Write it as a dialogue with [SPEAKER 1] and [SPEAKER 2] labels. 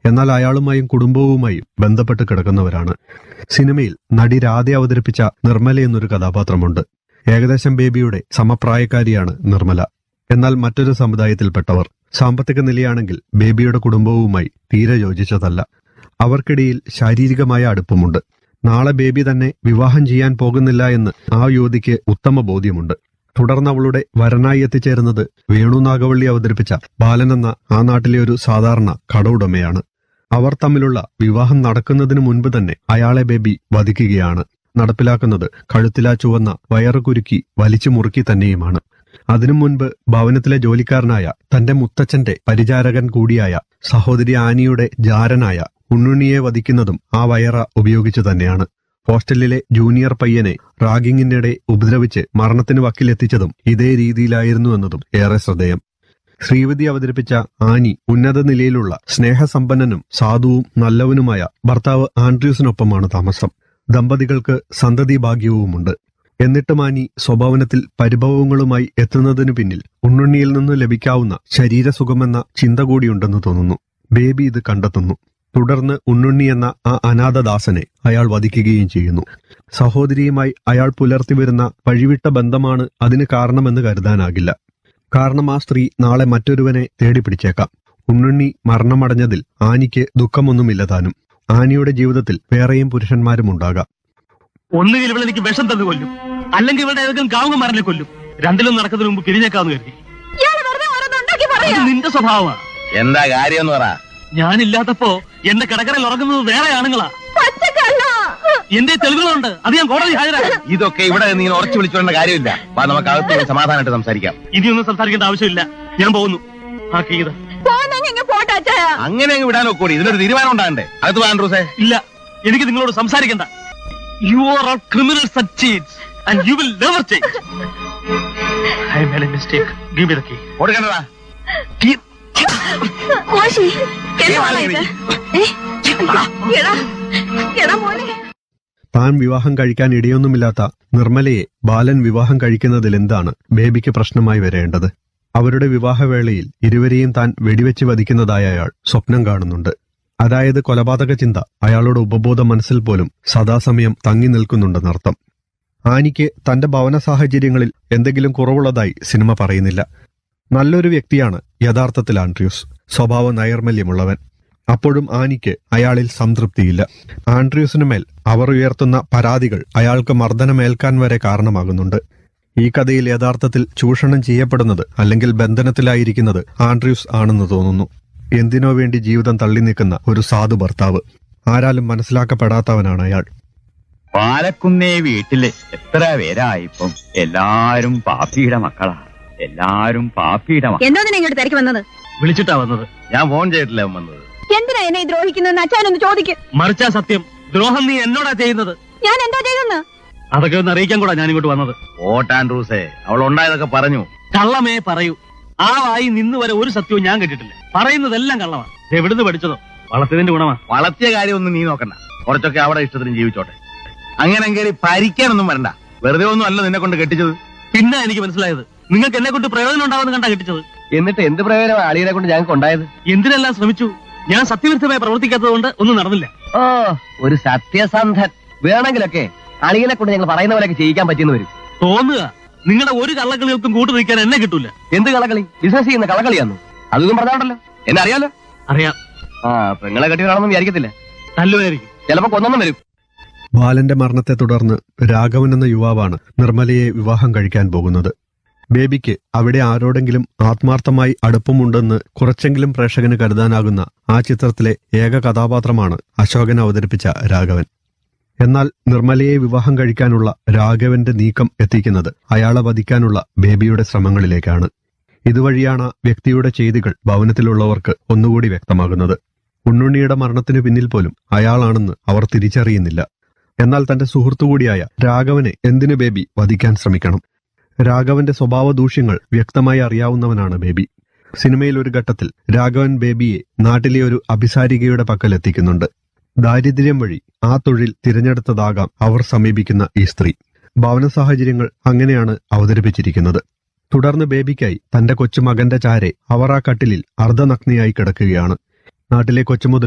[SPEAKER 1] എന്നാൽ അയാളുമായും കുടുംബവുമായും ബന്ധപ്പെട്ട് കിടക്കുന്നവരാണ് സിനിമയിൽ നടി രാധ അവതരിപ്പിച്ച നിർമ്മല എന്നൊരു കഥാപാത്രമുണ്ട് ഏകദേശം ബേബിയുടെ സമപ്രായക്കാരിയാണ് നിർമ്മല എന്നാൽ മറ്റൊരു സമുദായത്തിൽപ്പെട്ടവർ സാമ്പത്തിക നിലയാണെങ്കിൽ ബേബിയുടെ കുടുംബവുമായി തീരെ യോജിച്ചതല്ല അവർക്കിടയിൽ ശാരീരികമായ അടുപ്പമുണ്ട് നാളെ ബേബി തന്നെ വിവാഹം ചെയ്യാൻ പോകുന്നില്ല എന്ന് ആ യുവതിക്ക് ഉത്തമ ബോധ്യമുണ്ട് തുടർന്ന് അവളുടെ വരനായി എത്തിച്ചേരുന്നത് വേണു നാഗവള്ളി അവതരിപ്പിച്ച ബാലൻ എന്ന ആ നാട്ടിലെ ഒരു സാധാരണ കട ഉടമയാണ് അവർ തമ്മിലുള്ള വിവാഹം നടക്കുന്നതിന് മുൻപ് തന്നെ അയാളെ ബേബി വധിക്കുകയാണ് നടപ്പിലാക്കുന്നത് കഴുത്തിലാ ചുവന്ന വയറ് കുരുക്കി വലിച്ചു മുറുക്കി തന്നെയുമാണ് അതിനു മുൻപ് ഭവനത്തിലെ ജോലിക്കാരനായ തന്റെ മുത്തച്ഛന്റെ പരിചാരകൻ കൂടിയായ സഹോദരി ആനിയുടെ ജാരനായ ഉണ്ണുണ്ണിയെ വധിക്കുന്നതും ആ വയറ ഉപയോഗിച്ചു തന്നെയാണ് ഹോസ്റ്റലിലെ ജൂനിയർ പയ്യനെ റാഗിങ്ങിനിടെ ഉപദ്രവിച്ച് മരണത്തിന് വക്കിലെത്തിച്ചതും ഇതേ രീതിയിലായിരുന്നു എന്നതും ഏറെ ശ്രദ്ധേയം ശ്രീവതി അവതരിപ്പിച്ച ആനി ഉന്നത നിലയിലുള്ള സ്നേഹസമ്പന്നനും സാധുവും നല്ലവനുമായ ഭർത്താവ് ആൻഡ്രൂസിനൊപ്പമാണ് താമസം ദമ്പതികൾക്ക് സന്തതി ഭാഗ്യവുമുണ്ട് എന്നിട്ടും ആനി സ്വഭാവനത്തിൽ പരിഭവങ്ങളുമായി എത്തുന്നതിനു പിന്നിൽ ഉണ്ണുണ്ണിയിൽ നിന്ന് ലഭിക്കാവുന്ന ശരീരസുഖമെന്ന ചിന്ത കൂടിയുണ്ടെന്ന് തോന്നുന്നു ബേബി ഇത് കണ്ടെത്തുന്നു തുടർന്ന് ഉണ്ണുണ്ണി എന്ന ആ അനാഥദാസനെ അയാൾ വധിക്കുകയും ചെയ്യുന്നു സഹോദരിയുമായി അയാൾ പുലർത്തി വരുന്ന വഴിവിട്ട ബന്ധമാണ് അതിന് കാരണമെന്ന് കരുതാനാകില്ല കാരണം ആ സ്ത്രീ നാളെ മറ്റൊരുവനെ തേടിപ്പിടിച്ചേക്കാം ഉണ്ണുണ്ണി മരണമടഞ്ഞതിൽ ആനിക്ക് ദുഃഖമൊന്നുമില്ല താനും ആനിയുടെ ജീവിതത്തിൽ വേറെയും പുരുഷന്മാരും ഉണ്ടാകാം
[SPEAKER 2] ഒന്നുകിൽ ഇവളെ എനിക്ക് വിഷം തന്നു കൊല്ലും അല്ലെങ്കിൽ ഇവളുടെ ഏതെങ്കിലും കാവുകമാരനെ കൊല്ലും രണ്ടിലും നടക്കുന്നതിന് മുമ്പ് പിരിഞ്ഞേക്കാന്ന് കരുതി
[SPEAKER 3] ഇയാള് വെറുതെ ഓരോന്നുണ്ടാക്കി
[SPEAKER 2] അത്
[SPEAKER 3] പറയാ
[SPEAKER 2] നിന്റെ സ്വഭാവമാണ്
[SPEAKER 4] എന്താ കാര്യം എന്ന് പറ
[SPEAKER 2] ഞാനില്ലാത്തപ്പോ എന്റെ കിടക്കറയിൽ ഉറങ്ങുന്നത് വേറെ ആണുങ്ങളാ
[SPEAKER 3] പച്ചക്കള്ള
[SPEAKER 2] എന്റെ തെളിവുകളുണ്ട് അത് ഞാൻ കോടതി ഹാജരാക്കും
[SPEAKER 4] ഇതൊക്കെ ഇവിടെ നീ ഉറച്ചു വിളിച്ചോണ്ട കാര്യമില്ല വാ നമുക്ക് അകത്ത് പോയി സമാധാനമായിട്ട് സംസാരിക്കാം
[SPEAKER 2] ഇനിയൊന്നും സംസാരിക്കേണ്ട ആവശ്യമില്ല ഞാൻ പോകുന്നു ആ കീത
[SPEAKER 3] പോന്നെങ്കി ഇങ്ങ് പോട്ടെ അച്ഛാ
[SPEAKER 4] അങ്ങനെ അങ്ങ് വിടാൻ ഒക്കൂടി ഇതിനൊരു തീരുമാനം ഉണ്ടാകണ്ടേ അകത്ത് വാൻഡ്രൂസേ
[SPEAKER 2] ഇല്ല എനിക്ക് നിങ്ങളോട് സംസാരിക്കണ്ട you are all criminal such cheats and you will never change I made a mistake give me the key
[SPEAKER 4] കൊടുക്കണ്ടടാ
[SPEAKER 3] കോശി എന്താണ് ഇത് ഏ? എടാ എടാ മോനെ
[SPEAKER 1] താൻ വിവാഹം കഴിക്കാൻ ഇടയൊന്നുമില്ലാത്ത നിർമ്മലയെ ബാലൻ വിവാഹം കഴിക്കുന്നതിൽ എന്താണ് ബേബിക്ക് പ്രശ്നമായി വരേണ്ടത് അവരുടെ വിവാഹവേളയിൽ ഇരുവരെയും താൻ വെടിവെച്ച് വധിക്കുന്നതായ അയാൾ സ്വപ്നം കാണുന്നുണ്ട് അതായത് കൊലപാതക ചിന്ത അയാളുടെ ഉപബോധ മനസ്സിൽ പോലും സദാസമയം തങ്ങി നിൽക്കുന്നുണ്ടെന്നർത്ഥം ആനിക്ക് തന്റെ ഭവന സാഹചര്യങ്ങളിൽ എന്തെങ്കിലും കുറവുള്ളതായി സിനിമ പറയുന്നില്ല നല്ലൊരു വ്യക്തിയാണ് യഥാർത്ഥത്തിൽ ആൻഡ്രൂസ് സ്വഭാവ നൈർമല്യമുള്ളവൻ അപ്പോഴും ആനിക്ക് അയാളിൽ സംതൃപ്തിയില്ല ആൻഡ്രൂസിനു മേൽ അവർ ഉയർത്തുന്ന പരാതികൾ അയാൾക്ക് മർദ്ദനമേൽക്കാൻ വരെ കാരണമാകുന്നുണ്ട് ഈ കഥയിൽ യഥാർത്ഥത്തിൽ ചൂഷണം ചെയ്യപ്പെടുന്നത് അല്ലെങ്കിൽ ബന്ധനത്തിലായിരിക്കുന്നത് ആൻഡ്രൂസ് ആണെന്ന് തോന്നുന്നു എന്തിനോ വേണ്ടി ജീവിതം തള്ളി നിൽക്കുന്ന ഒരു സാധു ഭർത്താവ് ആരാലും മനസ്സിലാക്കപ്പെടാത്തവനാണ് അയാൾ
[SPEAKER 5] പാലക്കുന്നേ വീട്ടില് എത്ര പേരായിപ്പം എല്ലാരും പാപ്പിയുടെ മക്കളാ എല്ലാരും പാപ്പിയുടെ മക്കളാ
[SPEAKER 3] എന്തോ നിന്നെ ഇങ്ങോട്ട് തിരക്ക് വന്നത്
[SPEAKER 2] വിളിച്ചിട്ടാ വന്നത്
[SPEAKER 4] ഞാൻ ഫോൺ ചെയ്തിട്ടില്ല അവൻ വന്നത്
[SPEAKER 3] എന്തിനാ എന്നെ ഈ ദ്രോഹിക്കുന്നതെന്ന് അച്ഛനൊന്ന് ചോദിക്ക്
[SPEAKER 2] മറിച്ചാ സത്യം ദ്രോഹം നീ എന്നോടാ ചെയ്യുന്നത്
[SPEAKER 3] ഞാൻ എന്താ ചെയ്തെന്ന്
[SPEAKER 2] അതൊക്കെ ഒന്ന് അറിയിക്കാൻ കൂടാ ഞാൻ ഇങ്ങോട്ട് വന്നത്
[SPEAKER 4] ഓട്ട് ആൻഡ്രൂസേ അവൾ ഉണ്ടായതൊക്കെ പറഞ്ഞു
[SPEAKER 2] കള്ളമേ പറയൂ ആ വായി നിന്ന് വരെ ഒരു സത്യവും ഞാൻ കേട്ടിട്ടില്ല പറയുന്നതെല്ലാം കള്ളമാണ് എവിടുന്ന് പഠിച്ചതോ വളർത്തിയതിന്റെ ഗുണമാ
[SPEAKER 4] വളർത്തിയ കാര്യമൊന്നും നീ നോക്കണ്ട കുറച്ചൊക്കെ അവിടെ ഇഷ്ടത്തിന് ജീവിച്ചോട്ടെ അങ്ങനെ കയറി ഭരിക്കാനൊന്നും വരണ്ട വെറുതെ ഒന്നും അല്ല നിന്നെ കൊണ്ട് കെട്ടിച്ചത്
[SPEAKER 2] പിന്നെ എനിക്ക് മനസ്സിലായത് നിങ്ങൾക്ക് എന്നെ കൊണ്ട് പ്രയോജനം ഉണ്ടാവുന്ന കണ്ടാ കിട്ടിച്ചത്
[SPEAKER 4] എന്നിട്ട് എന്ത് പ്രയോജനം അളിയനെ കൊണ്ട് ഞങ്ങൾക്ക് ഉണ്ടായത്
[SPEAKER 2] എന്തിനെല്ലാം ശ്രമിച്ചു ഞാൻ സത്യവിരുദ്ധമായി പ്രവർത്തിക്കാത്തത് കൊണ്ട് ഒന്നും നടന്നില്ല
[SPEAKER 4] ഓ ഒരു സത്യസന്ധൻ വേണമെങ്കിലൊക്കെ അളിയനെ കൊണ്ട് ഞങ്ങൾ പറയുന്ന പോലെയൊക്കെ ചെയ്യിക്കാൻ പറ്റിയെന്ന് വരും
[SPEAKER 2] തോന്നുക നിങ്ങളുടെ ഒരു കള്ളക്കളികൾക്കും കൂട്ടു നിൽക്കാൻ എന്നെ കിട്ടൂല
[SPEAKER 4] എന്ത് കളകളി ബിസിനസ് ചെയ്യുന്ന കളകളിയാന്നു അതൊന്നും പറഞ്ഞാണ്ടല്ലോ എന്നെ അറിയാലോ
[SPEAKER 2] അറിയാം
[SPEAKER 4] ആ പെങ്ങളെ കെട്ടിയതാണെന്നും വിചാരിക്കത്തില്ല
[SPEAKER 2] തല്ലുമായിരിക്കും
[SPEAKER 4] ചിലപ്പോ കൊന്നൊന്നും വരും
[SPEAKER 1] ബാലന്റെ മരണത്തെ തുടർന്ന് രാഘവൻ എന്ന യുവാവാണ് നിർമ്മലയെ വിവാഹം കഴിക്കാൻ പോകുന്നത് ബേബിക്ക് അവിടെ ആരോടെങ്കിലും ആത്മാർത്ഥമായി അടുപ്പമുണ്ടെന്ന് കുറച്ചെങ്കിലും പ്രേക്ഷകന് കരുതാനാകുന്ന ആ ചിത്രത്തിലെ ഏക കഥാപാത്രമാണ് അശോകൻ അവതരിപ്പിച്ച രാഘവൻ എന്നാൽ നിർമ്മലയെ വിവാഹം കഴിക്കാനുള്ള രാഘവന്റെ നീക്കം എത്തിക്കുന്നത് അയാളെ വധിക്കാനുള്ള ബേബിയുടെ ശ്രമങ്ങളിലേക്കാണ് ഇതുവഴിയാണ് ആ വ്യക്തിയുടെ ചെയ്തികൾ ഭവനത്തിലുള്ളവർക്ക് ഒന്നുകൂടി വ്യക്തമാകുന്നത് ഉണ്ണുണ്ണിയുടെ മരണത്തിനു പിന്നിൽ പോലും അയാളാണെന്ന് അവർ തിരിച്ചറിയുന്നില്ല എന്നാൽ തന്റെ സുഹൃത്തുകൂടിയായ രാഘവനെ എന്തിനു ബേബി വധിക്കാൻ ശ്രമിക്കണം രാഘവന്റെ സ്വഭാവ ദൂഷ്യങ്ങൾ വ്യക്തമായി അറിയാവുന്നവനാണ് ബേബി സിനിമയിൽ ഒരു ഘട്ടത്തിൽ രാഘവൻ ബേബിയെ നാട്ടിലെ ഒരു അഭിസാരികയുടെ പക്കൽ എത്തിക്കുന്നുണ്ട് ദാരിദ്ര്യം വഴി ആ തൊഴിൽ തിരഞ്ഞെടുത്തതാകാം അവർ സമീപിക്കുന്ന ഈ സ്ത്രീ ഭവന സാഹചര്യങ്ങൾ അങ്ങനെയാണ് അവതരിപ്പിച്ചിരിക്കുന്നത് തുടർന്ന് ബേബിക്കായി തന്റെ കൊച്ചുമകന്റെ ചാരെ അവർ ആ കട്ടിലിൽ അർദ്ധനഗ്നയായി കിടക്കുകയാണ് നാട്ടിലെ കൊച്ചുമുതൽ